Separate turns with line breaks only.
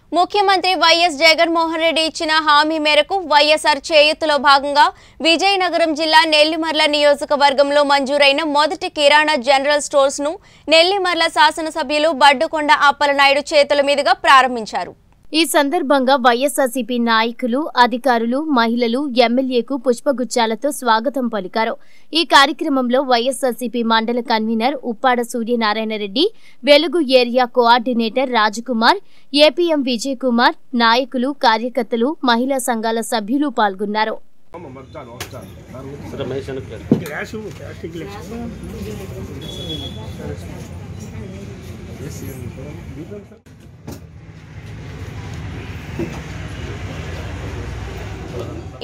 ముఖ్యమంత్రి వైఎస్ జగన్మోహన్ రెడ్డి ఇచ్చిన హామీ మేరకు వైఎస్ఆర్ చేయూతులో భాగంగా విజయనగరం జిల్లా నెల్లిమర్ల నియోజకవర్గంలో మంజూరైన మొదటి కిరాణా జనరల్ స్టోర్స్ ను నెల్లిమర్ల శాసనసభ్యులు బడ్డుకొండ అప్పలనాయుడు చేతుల మీదుగా ప్రారంభించారు
ఈ సందర్భంగా వైఎస్ఆర్సీపీ నాయకులు అధికారులు మహిళలు ఎమ్మెల్యేకు పుష్పగుచ్చాలతో స్వాగతం పలికారు ఈ కార్యక్రమంలో వైఎస్ఆర్సీపీ మండల convener Uppada Suryanarayana Reddy Velugu area coordinator Rajakumar APM Vijay Kumar నాయకులు కార్యకర్తలు మహిళా సంఘాల సభ్యులు పాల్గొన్నారు
రమేష్ అనుకోలేదు
గ్యాస్ ప్లాస్టిక్ లెక్క